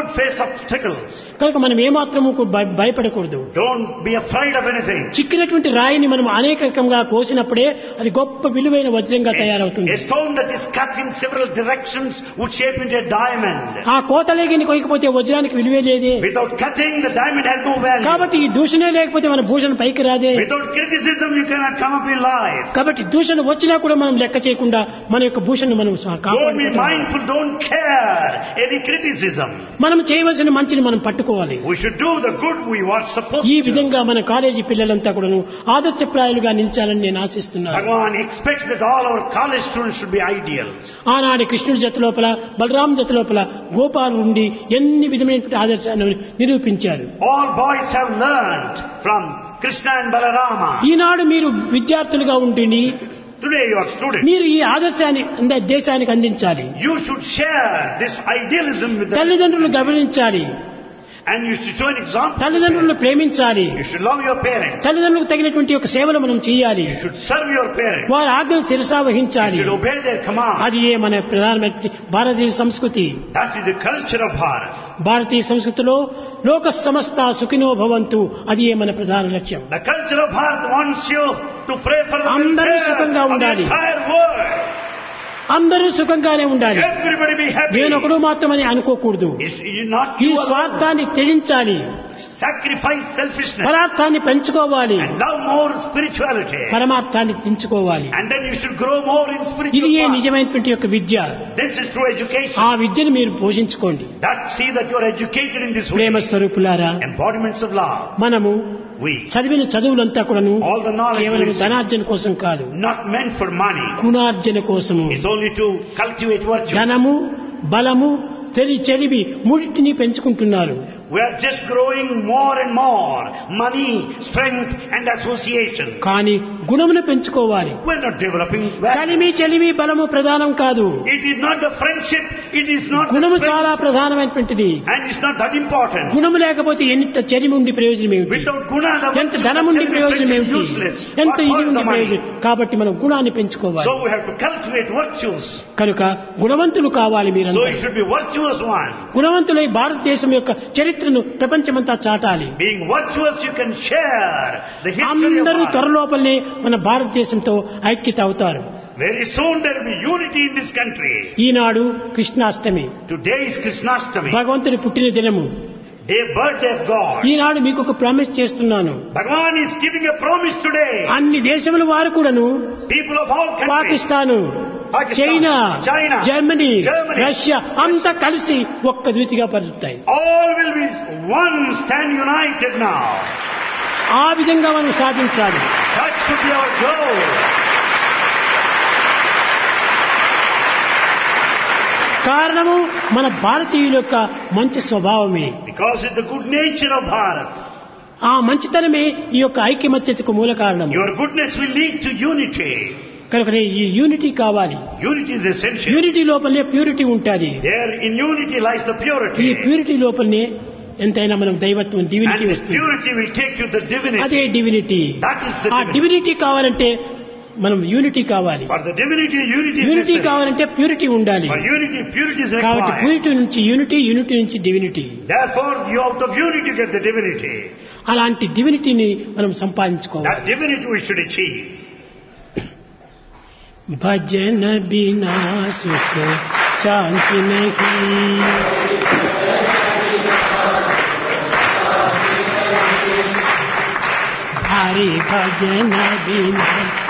not face obstacles. కనుక మనం ఏమాత్రము కు- భయ- భయపడకూడదు Don't be afraid of anything. చిక్కినటువంటి రాయిని మనం అనేక రకంగా కోసినప్పుడే అది గొప్ప విలువైన వజ్రంగా తయారవుతుంది A stone that is cut in several directions would shape into a diamond. ఆ కోతలేగిని కొయ్యకపోతే వజ్రానికి విలువే లేదే Without cutting, the diamond has no value. కాబట్టి ఈ దూషణే లేకపోతే మన భూషణ పైకి రాదే Without criticism, you cannot come up in life. కాబట్టి దూషణ వచ్చినా కూడా మనం లెక్క చేయకుండా మన యొక్క భూషణ మనం సా- Don't be కాపాడుకోవాలి mindful, don't care any criticism. మనం చేయవలసిన మంచిని మనం పట్టుకోవాలి We should do the good we were supposed ఈ to. విధంగా మన కాలేజీ పిల్లలంతా కూడాను ఆదర్శప్రాయాలుగా నిలిచాలని నేను ఆశిస్తున్నాను Bhagavan expects that all our college students should be ideals. ఆనాడు కృష్ణుడి జత లోపల బలరాం జత లోపల గోపాలు ఉండి ఎన్ని విధమైనటువంటి ఆదర్శాన్ని నిరూపించారు All boys have learned from Krishna and Balarama. ఈనాడు మీరు విద్యార్థులుగా ఉంటుంది Today you are students. మీరు ఈ ఆదర్శాన్ని అంద- దేశానికి అందించాలి You should share this idealism with them. తల్లిదండ్రులు గమనించాలి And you should show an example. తల్లిదండ్రులను ప్రేమించాలి You should love your parents. తల్లిదండ్రులకు తగినటువంటి ఒక సేవలు మనం చేయాలి You should serve your parents. వారి ఆజ్ఞను శిరసా You వహించాలి should obey their command. అది ఏ మన ప్రధానమైన భారతీయ సంస్కృతి That is the culture of Bharat. భారతీయ సంస్కృతిలో లోక సమస్త సుఖినో భవంతు అది ఏ మన ప్రధాన లక్ష్యం The culture of Bharat wants you to pray for the అందరూ welfare సుఖంగా of the ఉండాలి. entire world. అందరూ సుఖంగానే ఉండాలి Everybody be happy. నేనొకడు మాత్రమని అనుకోకూడదు It's you not ఈ you alone. స్వార్థాన్ని త్యజించాలి Sacrifice selfishness పదార్థాన్ని పెంచుకోవాలి and love more spirituality. పరమార్థాన్ని తెంచుకోవాలి And then you should grow more in ఇది spiritual ఏ path. నిజమైనటువంటి యొక్క విద్య This is true education. ఆ విద్యను మీరు పోషించుకోండి That see that you are educated in this way. ప్రేమ స్వరూపులారా Embodiments of love. మనము We. చదివిన చదువులంతా కూడాను All the knowledge కేవలం we receive. ధనార్జన కోసం కాదు Not meant for money. గుణార్జన కోసము It's only to cultivate virtue. ధనము బలము తెలి చెలివి మూడింటిని పెంచుకుంటున్నారు We are just growing more and more. Money, strength and association. కానీ గుణమును పెంచుకోవాలి We're not developing value. కలిమి చెలిమి బలము ప్రధానం కాదు It is not the friendship. It is not the గుణము strength, చాలా ప్రధానమైనటువంటిది and it's not that important. గుణము లేకపోతే ఎంత చెలిమి ఉండి ప్రయోజనం ఏమిటి Without guna, the ఎంత virtue ధనం of ఉండి ప్రయోజనం friendship ఏమిటి is useless. ఎంత What ఇది for ఉండి the money? ప్రయోజనం కాబట్టి మనం గుణాన్ని పెంచుకోవాలి So we have to cultivate virtues. కనుక గుణవంతులు కావాలి So మీరంతా it should be virtuous one. గుణవంతులై భారతదేశం యొక్క చరిత్రను ప్రపంచమంతా చాటాలి Being virtuous, you can share the history of అందరూ Bharat. త్వరలోపలనే మన భారతదేశంతో ఐక్యత అవుతారు Very soon there will be unity in this country. Eenadu Krishnashtami Today is Krishnastami, భగవంతుని పుట్టిన దినము day birthday of God. ఈనాడు మీకు ఒక ప్రామిస్ చేస్తున్నాను Bhagavan is giving a promise today. అన్ని దేశముల వారు కూడాను People of all countries, Pakistan Pakistan, China China, Germany Germany, Russia అంతా కలిసి ఒక్క ద్వితిగా పలుకుతాయి all will be one, stand united now. ఆ విధంగా మనం సాధించాలి That should be our goal. కారణము మన భారతీయుల యొక్క మంచి స్వభావమే Because it's the good nature of Bharat. ఆ మంచితనమే ఈ యొక్క ఐక్యమత్యతకు మూల కారణం Your goodness will lead to unity. కనుక ఈ యూనిటీ కావాలి Unity is essential. యూనిటీ లోపలనే ప్యూరిటీ ఉంటుంది There in unity lies the ఈ purity. ప్యూరిటీ లోపలనే ఎంతైనా మనం దైవత్వం And డివినిటీ this వస్తుంది purity will take you to divinity. అదే డివినిటీ That is the ఆ divinity. డివినిటీ కావాలంటే మనం యూనిటీ కావాలి For the divinity, unity is unity necessary. కావాలంటే ప్యూరిటీ ఉండాలి For unity, purity is కాబట్టి required. ప్యూరిటీ నుంచి యూనిటీ యూనిటీ నుంచి divinity Therefore, you out of unity get the divinity. అలాంటి డివినిటీని మనం సంపాదించుకోవాలి That divinity we should achieve. భజన బినా సుఖ శాంతి నహీ భారీ భజన బినా